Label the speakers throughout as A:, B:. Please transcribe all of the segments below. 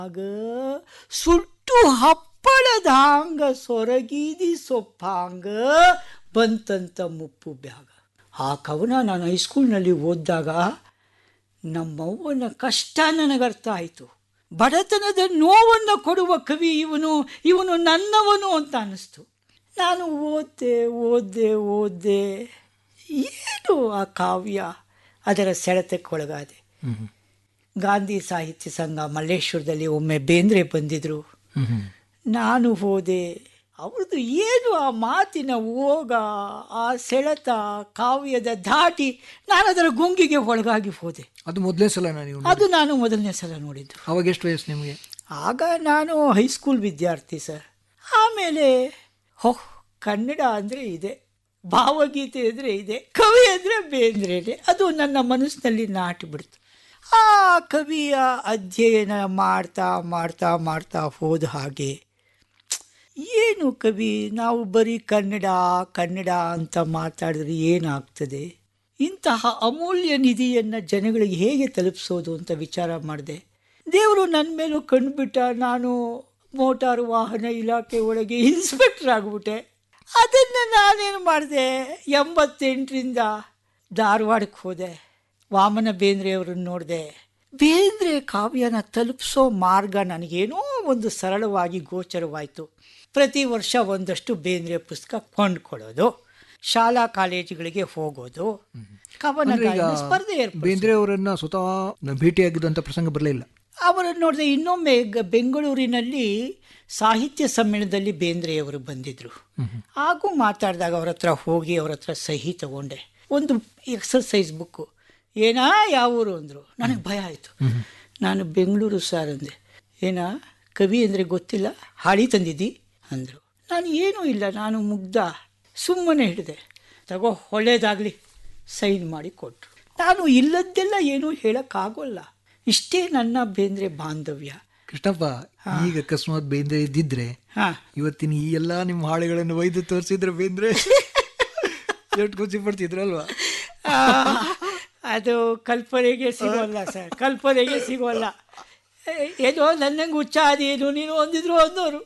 A: ಆಗ ಸುಟ್ಟು ಹಪ್ಪಳದಾಂಗ ಸೊರಗೀದಿ ಸೊಪ್ಪಾಂಗ ಬಂತಂತ ಮುಪ್ಪು ಬ್ಯಾಗ ಆ ಕವನ ನಾನು ಹೈಸ್ಕೂಲ್ನಲ್ಲಿ ಓದಿದಾಗ ನಮ್ಮವ್ವನ ಕಷ್ಟ ನನಗರ್ಥ ಆಯಿತು ಬಡತನದ ನೋವನ್ನು ಕೊಡುವ ಕವಿ ಇವನು ಇವನು ನನ್ನವನು ಅಂತ ಅನ್ನಿಸ್ತು ನಾನು ಓದ್ದೆ ಓದ್ದೆ ಓದ್ದೆ ಏನು ಆ ಕಾವ್ಯ ಅದರ ಸೆಳೆತಕ್ಕೊಳಗಾದೆ ಗಾಂಧಿ ಸಾಹಿತ್ಯ ಸಂಘ ಮಲ್ಲೇಶ್ವರದಲ್ಲಿ ಒಮ್ಮೆ ಬೇಂದ್ರೆ ಬಂದಿದ್ರು ನಾನು ಹೋದೆ ಅವ್ರದ್ದು ಏನು ಆ ಮಾತಿನ ಓಗ ಆ ಸೆಳೆತ ಕಾವ್ಯದ ಧಾಟಿ ನಾನು ಅದರ ಗುಂಗಿಗೆ ಒಳಗಾಗಿ ಹೋದೆ
B: ಅದು ಮೊದಲೇ ಸಲ ನೀವು
A: ಅದು ನಾನು ಮೊದಲನೇ ಸಲ ನೋಡಿದ್ದು
B: ಅವಾಗ ಎಷ್ಟು ವಯಸ್ಸು ನಿಮಗೆ
A: ಆಗ ನಾನು ಹೈಸ್ಕೂಲ್ ವಿದ್ಯಾರ್ಥಿ ಸರ್ ಆಮೇಲೆ ಹೋ ಕನ್ನಡ ಅಂದರೆ ಇದೆ ಭಾವಗೀತೆ ಅಂದರೆ ಇದೆ ಕವಿ ಅಂದರೆ ಬೇಂದ್ರೇನೆ ಅದು ನನ್ನ ಮನಸ್ಸಿನಲ್ಲಿ ನಾಟಿಬಿಡ್ತು ಆ ಕವಿಯ ಅಧ್ಯಯನ ಮಾಡ್ತಾ ಮಾಡ್ತಾ ಮಾಡ್ತಾ ಹೋದ ಹಾಗೆ ಏನು ಕವಿ ನಾವು ಬರೀ ಕನ್ನಡ ಕನ್ನಡ ಅಂತ ಮಾತಾಡಿದ್ರೆ ಏನಾಗ್ತದೆ ಇಂತಹ ಅಮೂಲ್ಯ ನಿಧಿಯನ್ನು ಜನಗಳಿಗೆ ಹೇಗೆ ತಲುಪಿಸೋದು ಅಂತ ವಿಚಾರ ಮಾಡಿದೆ ದೇವರು ನನ್ನ ಮೇಲೂ ಕಂಡುಬಿಟ್ಟ ನಾನು ಮೋಟಾರು ವಾಹನ ಇಲಾಖೆ ಒಳಗೆ ಇನ್ಸ್ಪೆಕ್ಟರ್ ಆಗಿಬಿಟ್ಟೆ ಅದನ್ನು ನಾನೇನು ಮಾಡಿದೆ ಎಂಬತ್ತೆಂಟರಿಂದ ಧಾರವಾಡಕ್ಕೆ ಹೋದೆ ವಾಮನ ಬೇಂದ್ರೆಯವ್ರನ್ನ ನೋಡಿದೆ ಬೇಂದ್ರೆ ಕಾವ್ಯನ ತಲುಪಿಸೋ ಮಾರ್ಗ ನನಗೇನೋ ಒಂದು ಸರಳವಾಗಿ ಗೋಚರವಾಯಿತು ಪ್ರತಿ ವರ್ಷ ಒಂದಷ್ಟು ಬೇಂದ್ರೆ ಪುಸ್ತಕ ಕೊಂಡ್ಕೊಳ್ಳೋದು ಶಾಲಾ ಕಾಲೇಜುಗಳಿಗೆ ಹೋಗೋದು ಕವನ
B: ಅಂದ್ರೆ ಈಗ
A: ಗಾಯನ ಸ್ಪರ್ಧೆ ಏರ್ಪಡಿಸೋದು.
B: ಬೇಂದ್ರೆ ಅವರನ್ನ ಸ್ವತಃ ಭೇಟಿಯಾಗಿದ್ದಂಥ ಪ್ರಸಂಗ ಬರಲಿಲ್ಲ
A: ಅವರನ್ನು ನೋಡಿದೆ ಇನ್ನೊಮ್ಮೆ ಗ- ಬೆಂಗಳೂರಿನಲ್ಲಿ ಸಾಹಿತ್ಯ ಸಮ್ಮೇಳನದಲ್ಲಿ ಬೇಂದ್ರೆಯವರು ಬಂದಿದ್ರು ಹಾಗೂ ಮಾತಾಡಿದಾಗ ಅವ್ರ ಹತ್ರ ಹೋಗಿ ಅವ್ರ ಹತ್ರ ಸಹಿ ತಗೊಂಡೆ ಒಂದು ಎಕ್ಸರ್ಸೈಸ್ ಬುಕ್ಕು ಏನಾ ಯಾವ ಊರು ಅಂದರು ನನಗೆ ಭಯ ಆಯಿತು ನಾನು ಬೆಂಗಳೂರು ಸರ್ ಅಂದೆ ಏನಾ ಕವಿ ಅಂದರೆ ಗೊತ್ತಿಲ್ಲ ಹಾಡಿ ತಂದಿದ್ದಿ ಅಂದರು ನಾನು ಏನೂ ಇಲ್ಲ ನಾನು ಮುಗ್ಧ ಸುಮ್ಮನೆ ಹಿಡಿದೆ ತಗೋ ಒಳ್ಳೇದಾಗಲಿ ಸೈನ್ ಮಾಡಿ ಕೊಟ್ಟರು ನಾನು ಇಲ್ಲದ್ದೆಲ್ಲ ಏನೂ ಹೇಳೋಕ್ಕಾಗೋಲ್ಲ ಇಷ್ಟೇ ನನ್ನ ಬೇಂದ್ರೆ ಬಾಂಧವ್ಯ
B: ಕೃಷ್ಣಪ್ಪ ಈಗ ಅಕಸ್ಮಾತ್ ಬೇಂದ್ರೆ ಇದ್ದಿದ್ರೆ
A: ಹಾಂ
B: ಇವತ್ತಿನ ಈ ಎಲ್ಲಾ ನಿಮ್ಮ ಹಾಡುಗಳನ್ನು ಒಯ್ದು ತೋರಿಸಿದ್ರೆ ಬೇಂದ್ರೆ ಎಷ್ಟು ಖುಷಿ ಪಡ್ತಿದ್ರಲ್ವಾ
A: ಆ, ಅದು ಕಲ್ಪನೆಗೆ ಸಿಗೋಲ್ಲ ಸರ್ ಕಲ್ಪನೆಗೆ ಸಿಗೋಲ್ಲ ಏ- ಏನೋ ನನ್ನಂಗೆ ಹುಚ್ಚ ಅದೇನು ನೀನು ಒಂದಿದ್ರು ಒಂದೋರು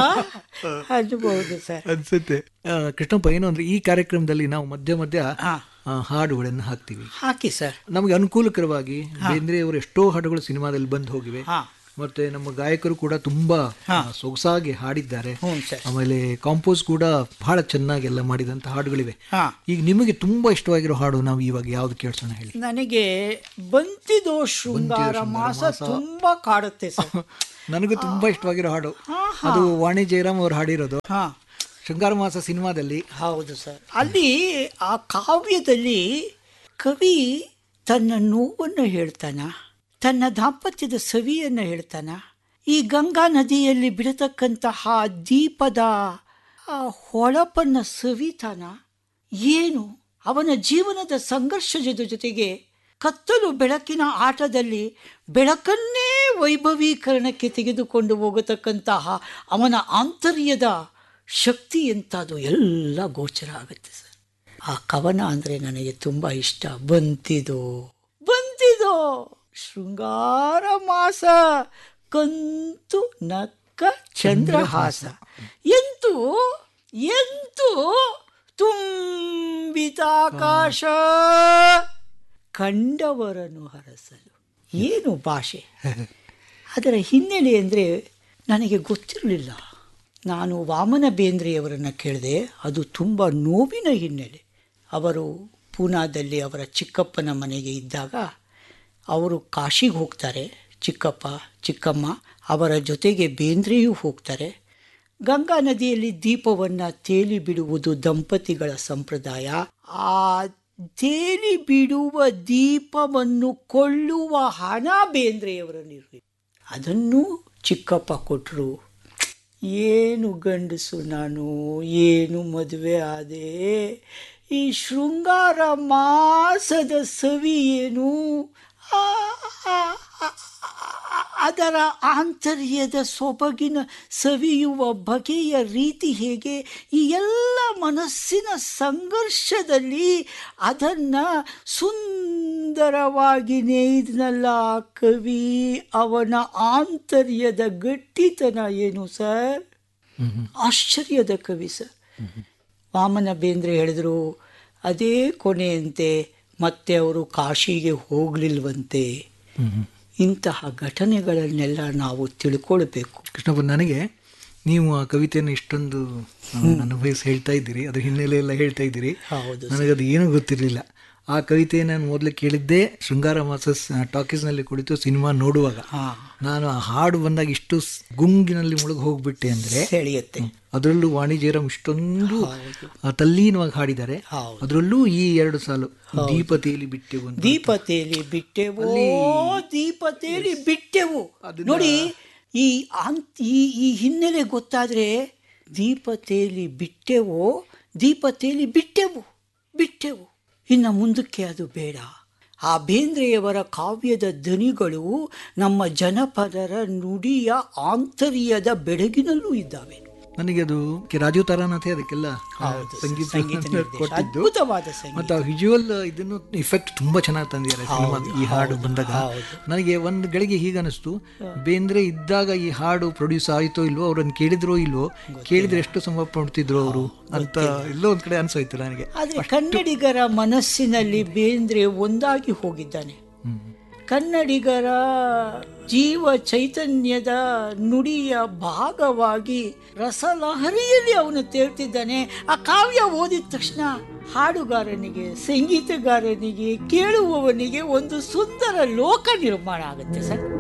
A: ಅನ್ಬೋದು ಸರ್
B: ಅನ್ಸುತ್ತೆ ಆ, ಕೃಷ್ಣಪ್ಪ ಏನು ಅಂದ್ರೆ ಈ ಕಾರ್ಯಕ್ರಮದಲ್ಲಿ ನಾವು ಮಧ್ಯ ಮಧ್ಯ
A: ಹಾಂ
B: ಆ, ಹಾಡುಗಳನ್ನು ಹಾಕ್ತೀವಿ
A: ಹಾಕಿ ಸರ್
B: ನಮಗೆ ಅನುಕೂಲಕರವಾಗಿ ಬೇಂದ್ರೆ ಅವರು ಎಷ್ಟೋ ಹಾಡುಗಳು ಸಿನಿಮಾದಲ್ಲಿ ಬಂದು ಹೋಗಿವೆ
A: ಹಾಂ
B: ಮತ್ತೆ ನಮ್ಮ ಗಾಯಕರು ಕೂಡ ತುಂಬಾ ಆ, ಸೊಗಸಾಗಿ ಹಾಡಿದ್ದಾರೆ
A: ಹ್ಞೂ ಸರ್
B: ಆಮೇಲೆ ಕಾಂಪೋಸ್ ಕೂಡ ಬಹಳ ಚೆನ್ನಾಗಿ ಎಲ್ಲ ಮಾಡಿದಂತ ಹಾಡುಗಳಿವೆ
A: ಹಾಂ
B: ಈಗ ನಿಮಗೆ ತುಂಬಾ ಇಷ್ಟವಾಗಿರೋ ಹಾಡು ನಾವು ಇವಾಗ ಯಾವ್ದು ಕೇಳ್ಸೋಣ ಹೇಳಿ
A: ನನಗೆ ಬಂತಿದೋ ಶೃಂಗಾರ ಮಾಸ ತುಂಬಾ ಕಾಡುತ್ತೆ ಸರ್
B: ನನಗೂ ತುಂಬಾ ಇಷ್ಟವಾಗಿರೋ ಹಾಡು ಅದು ವಾಣಿ ಜಯರಾಮ್ ಅವ್ರು ಹಾಡಿರೋದು
A: ಹಾಂ
B: ಶೃಂಗಾರ ಮಾಸ ಸಿನಿಮಾದಲ್ಲಿ
A: ಹೌದು ಸರ್ ಅಲ್ಲಿ ಆ ಕಾವ್ಯದಲ್ಲಿ ಕವಿ ತನ್ನ ನೋವನ್ನು ಹೇಳ್ತಾನ ತನ್ನ ದಾಂಪತ್ಯದ ಸವಿಯನ್ನು ಹೇಳ್ತಾನ ಈ ಗಂಗಾ ನದಿಯಲ್ಲಿ ಬಿಡತಕ್ಕಂತಹ ದೀಪದ ಆ ಹೊಳಪನ್ನು ಸವಿತಾನ ಏನು ಅವನ ಜೀವನದ ಸಂಘರ್ಷದ ಜೊತೆಗೆ ಕತ್ತಲು ಬೆಳಕಿನ ಆಟದಲ್ಲಿ ಬೆಳಕನ್ನೇ ವೈಭವೀಕರಣಕ್ಕೆ ತೆಗೆದುಕೊಂಡು ಹೋಗತಕ್ಕಂತಹ ಅವನ ಆಂತರ್ಯದ ಶಕ್ತಿ ಎಂಥದ್ದು ಎಲ್ಲ ಗೋಚರ ಆಗುತ್ತೆ ಸರ್ ಆ ಕವನ ಅಂದರೆ ನನಗೆ ತುಂಬ ಇಷ್ಟ ಬಂತಿದೋ ಬಂತಿದೋ ಶೃಂಗಾರ ಮಾಸ ಕಂತು ನಕ್ಕ ಚಂದ್ರಹಾಸ ಎಂತೂ ಎಂತೂ ತುಂಬಿತಾಕಾಶ ಕಂಡವರನ್ನು ಹರಸಲು ಏನು ಭಾಷೆ ಅದರ ಹಿನ್ನೆಲೆ ಅಂದರೆ ನನಗೆ ಗೊತ್ತಿರಲಿಲ್ಲ ನಾನು ವಾಮನ ಬೇಂದ್ರೆಯವರನ್ನು ಕೇಳಿದೆ ಅದು ತುಂಬ ನೋವಿನ ಹಿನ್ನೆಲೆ ಅವರು ಪೂನಾದಲ್ಲಿ ಅವರ ಚಿಕ್ಕಪ್ಪನ ಮನೆಗೆ ಇದ್ದಾಗ ಅವರು ಕಾಶಿಗೆ ಹೋಗ್ತಾರೆ ಚಿಕ್ಕಪ್ಪ ಚಿಕ್ಕಮ್ಮ ಅವರ ಜೊತೆಗೆ ಬೇಂದ್ರೆಯೂ ಹೋಗ್ತಾರೆ ಗಂಗಾ ನದಿಯಲ್ಲಿ ದೀಪವನ್ನು ತೇಲಿ ಬಿಡುವುದು ದಂಪತಿಗಳ ಸಂಪ್ರದಾಯ ಆ ತೇಲಿ ಬಿಡುವ ದೀಪವನ್ನು ಕೊಳ್ಳುವ ಹಣ ಬೇಂದ್ರೆಯವರಲ್ಲಿರಲಿ ಅದನ್ನು ಚಿಕ್ಕಪ್ಪ ಕೊಟ್ಟರು ಏನು ಗಂಡಸು ನಾನು ಏನು ಮದುವೆ ಆದೆ ಈ ಶೃಂಗಾರ ಮಾಸದ ಸವಿ ಏನು ಆ, ಆ, ಆ, ಆ, ಅದರ ಆಂತರ್ಯದ ಸೊಬಗಿನ ಸವಿಯುವ ಬಗೆಯ ರೀತಿ ಹೇಗೆ ಈ ಎಲ್ಲ ಮನಸ್ಸಿನ ಸಂಘರ್ಷದಲ್ಲಿ ಅದನ್ನು ಸುಂದರವಾಗಿ ನೇಯ್ದನಲ್ಲ ಆ ಕವಿ ಅವನ ಆಂತರ್ಯದ ಗಟ್ಟಿತನ ಏನು ಸರ್ ಆಶ್ಚರ್ಯದ ಕವಿ ಸರ್ ವಾಮನ ಬೇಂದ್ರೆ ಹೇಳಿದ್ರು ಅದೇ ಕೊನೆಯಂತೆ ಮತ್ತೆ ಅವರು ಕಾಶಿಗೆ ಹೋಗಲಿಲ್ವಂತೆ ಇಂತಹ ಘಟನೆಗಳನ್ನೆಲ್ಲ ನಾವು ತಿಳ್ಕೊಳ್ಬೇಕು
B: ಕೃಷ್ಣಪ್ಪ ನನಗೆ ನೀವು ಆ ಕವಿತೆಯನ್ನು ಇಷ್ಟೊಂದು ಆ, ಅನುಭವಿಸಿ ಹೇಳ್ತಾ ಇದ್ದೀರಿ ಅದ್ರ ಹಿನ್ನೆಲೆ ಎಲ್ಲ ಹೇಳ್ತಾ ಇದ್ದೀರಿ
A: ಹೌದು
B: ನನಗದು ಏನೂ ಗೊತ್ತಿರಲಿಲ್ಲ ಆ ಕವಿತೆ ನಾನು ಮೊದಲು ಕೇಳಿದ್ದೆ ಶೃಂಗಾರ ಮಾಸ ಟಾಕೀಸ್ನಲ್ಲಿ ಕುಳಿತು ಸಿನಿಮಾ ನೋಡುವಾಗ
A: ಹಾ
B: ನಾನು ಆ ಹಾಡು ಬಂದಾಗ ಇಷ್ಟು ಸ್- ಗುಂಗಿನಲ್ಲಿ ಮುಳುಗಿ ಹೋಗ್ಬಿಟ್ಟೆ ಅಂದ್ರೆ
A: ಸೆಳೆಯುತ್ತೆ
B: ಅದರಲ್ಲೂ ವಾಣಿಜ್ಯರಂ ಇಷ್ಟೊಂದು
A: ಹೌದು.
B: ಆ, ತಲ್ಲೀನವಾಗಿ ಹಾಡಿದ್ದಾರೆ
A: ಹೌದು
B: ಅದರಲ್ಲೂ ಈ ಎರಡು ಸಾಲು ದೀಪತಿಯಲ್ಲಿ ಬಿಟ್ಟೆವು ಅಂತ
A: ದೀಪತೇಲಿ ಬಿಟ್ಟೆವು ದೀಪತೇಲಿ ಬಿಟ್ಟೆವು
B: ಅದನ್ನ-
A: ನೋಡಿ ಈ ಆಂತ್ ಈ ಈ ಹಿನ್ನೆಲೆ ಗೊತ್ತಾದ್ರೆ ದೀಪತೇಲಿ ಬಿಟ್ಟೆವು ದೀಪತೇಲಿ ಬಿಟ್ಟೆವು ಬಿಟ್ಟೆವು ಇನ್ನು ಮುಂದಕ್ಕೆ ಅದು ಬೇಡ ಆ ಬೇಂದ್ರೆಯವರ ಕಾವ್ಯದ ಧ್ವನಿಗಳು ನಮ್ಮ ಜನಪದರ ನುಡಿಯ ಆಂತರ್ಯದ ಬೆಳಗಿನಲ್ಲೂ ಇದ್ದಾವೆ
B: ನನಗೆ ಅದು ಕೆ- ರಾಜೀವ್ ತಾರಾನಾಥೆ ಅದಕ್ಕೆಲ್ಲ ಆ,
A: ಹೌದು,
B: ಸಂಗೀತ
A: ಸಂಗೀತ ನಿರ್ದೇಶ.
B: ಕೊಟ್ಟಿದ್ದು
A: ಅದ್ಭುತವಾದ ಸಂಗೀತ
B: ಮತ್ತು ಆ ವಿಜುವಲ್ ಇದನ್ನು ಇಫೆಕ್ಟ್ ತುಂಬಾ ಚೆನ್ನಾಗಿ ತಂದಿದ್ದಾರೆ ಸಿನಿಮಾ ಈ ಹಾಡು ಬಂದಾಗ
A: ಹೌದು.
B: ನನಗೆ ಒಂದು ಗಳಿಗೆ ಹೀಗೆ ಅನಿಸ್ತು ಬೇಂದ್ರೆ ಇದ್ದಾಗ ಈ ಹಾಡು ಪ್ರೊಡ್ಯೂಸ್ ಆಯ್ತೋ ಇಲ್ವೋ ಅವ್ರನ್ನ ಕೇಳಿದ್ರೋ ಇಲ್ವೋ ಕೇಳಿದ್ರೆ ಎಷ್ಟು ಸಂಭವ ಪಡ್ತಿದ್ರು ಅವರು ಅಂತ ಎಲ್ಲೋ ಒಂದ್ ಕಡೆ ಅನ್ಸೋಯ್ತು ನನಗೆ
A: ಆದರೆ ಕನ್ನಡಿಗರ ಮನಸ್ಸಿನಲ್ಲಿ ಬೇಂದ್ರೆ ಒಂದಾಗಿ ಹೋಗಿದ್ದಾನೆ
B: ಹ್ಮ್.
A: ಕನ್ನಡಿಗರ ಜೀವ ಚೈತನ್ಯದ ನುಡಿಯ ಭಾಗವಾಗಿ ರಸಲಹರಿಯಲ್ಲಿ ಅವನು ತೇಳ್ತಿದ್ದಾನೆ ಆ ಕಾವ್ಯ ಓದಿದ ತಕ್ಷಣ ಹಾಡುಗಾರನಿಗೆ ಸಂಗೀತಗಾರನಿಗೆ ಕೇಳುವವನಿಗೆ ಒಂದು ಸುಂದರ ಲೋಕ ನಿರ್ಮಾಣ ಆಗುತ್ತೆ ಸರ್